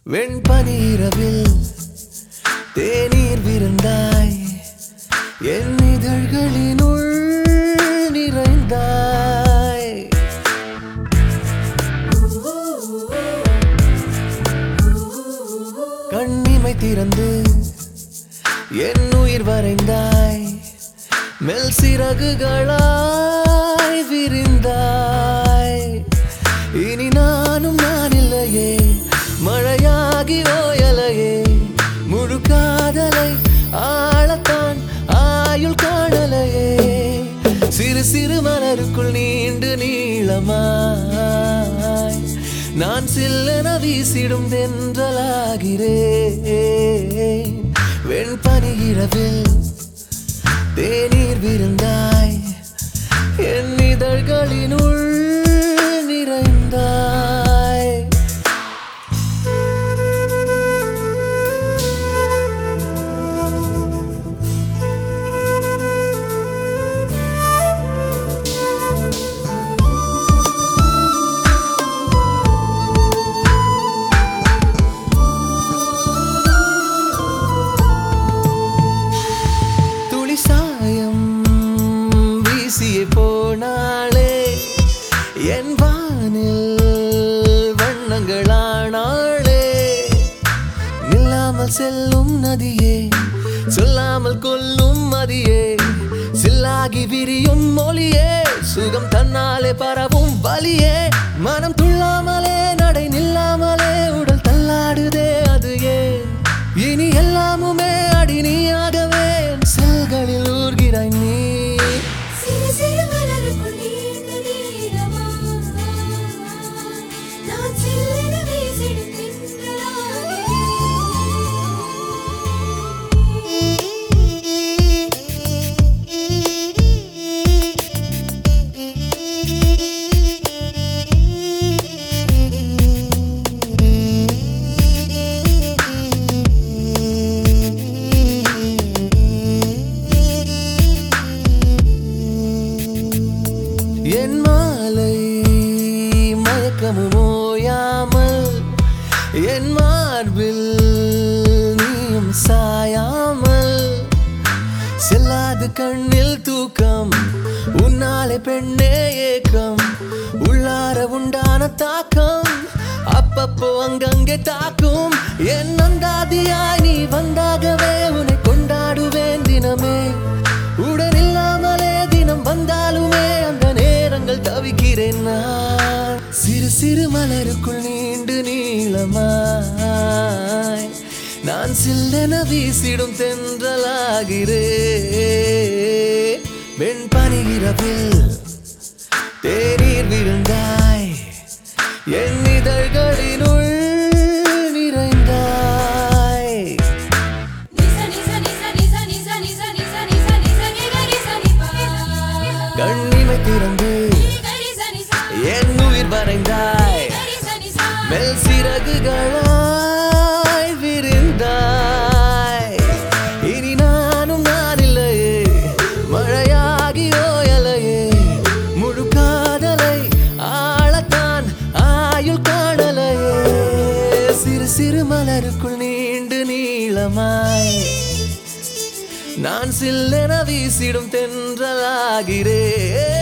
வெண்பனீரவில் தேநீர் விருந்தாய் என் இதழ்களினுள் நிறைந்தாய் கண்ணிமை திறந்து என் உயிர் வரைந்தாய் மெல் சிறகுகளாய் விரிந்தாய் இனி நானும் நான் இல்லையே மழையாகி ஓயலையே முழு காதலை ஆளத்தான் ஆயுள் காணலையே சிறு சிறு மலருக்குள் நீண்டு நீளமாய் நான் சில்லென வீசிடும் தென்றலாகிறேன் வெண்பனி இரவில் தேநீர் விருந்தாய் என் இதழ்களினுள் நிறைந்தாய் துளி சாயம் வீசியே போனாளே என் வானில் வண்ணங்களானாளே நில்லாமல் செல்லும் நதியே சொல்லாமல் கொல்லும் மதியே சில்லாகி விரியும் மொழியே சுகம் தன்னாலே பரவும் வலியே மனம் துள்ளாமலே நடை நில்லாமலே உடல் தள்ளாடுதே அது ஏன் இனி எல்லாமுமே அடி நீயாகவே என் செல்களில் ஊர்கிறாய் நீ சிறு சிறு மலருக்குள் நீண்ட நீளமாய் நான் சில்லென வீசிடும் என் மாலை மயக்கமும் ஓயாமல் என் மார்பில் நீயும் சாயாமல் செல்லாது கண்ணில் தூக்கம் உன்னாலே பெண்ணே ஏக்கம் உள்ளார உண்டான தாக்கம் அப்பப்போ அங்கங்கே தாக்கும் என் நந்தாதியாய் நீ வந்தாகவே உன்னை கொண்டாடுவேன் தினமே உடன் இல்லாமலே தினம் வந்தாலுமே அந்த நேரங்கள் தவிக்கிறேன் நான் சிறு சிறு மலருக்குள் நீண்டு நீளமாய் நான் சில்லென வீசிடும் தென்றலாகிறேன் வெண்பனி இரவில் தேநீர் விருந்தாய் என் இதழ்களினுள் நிறைந்தாய் நிச நிச நிச நிச நிச நிச நிச நிச நிச நிகரி சனிபா கண்ணிமை திறந்து நிகரி சனிசா என் உயிர் வரைந்தாய் நிகரி சனிசா மெல் சிறகுகளாய் விரிந்தாய் இனி நானும் நான் இல்லையே மழையாகி ஓயலையே முழு காதலை ஆளத்தான் ஆயுள் காணலையே சிறு சிறு மலருக்குள் நீண்டு நீளமாய் நான் சில்லென வீசிடும் தென்றலாகிறேன்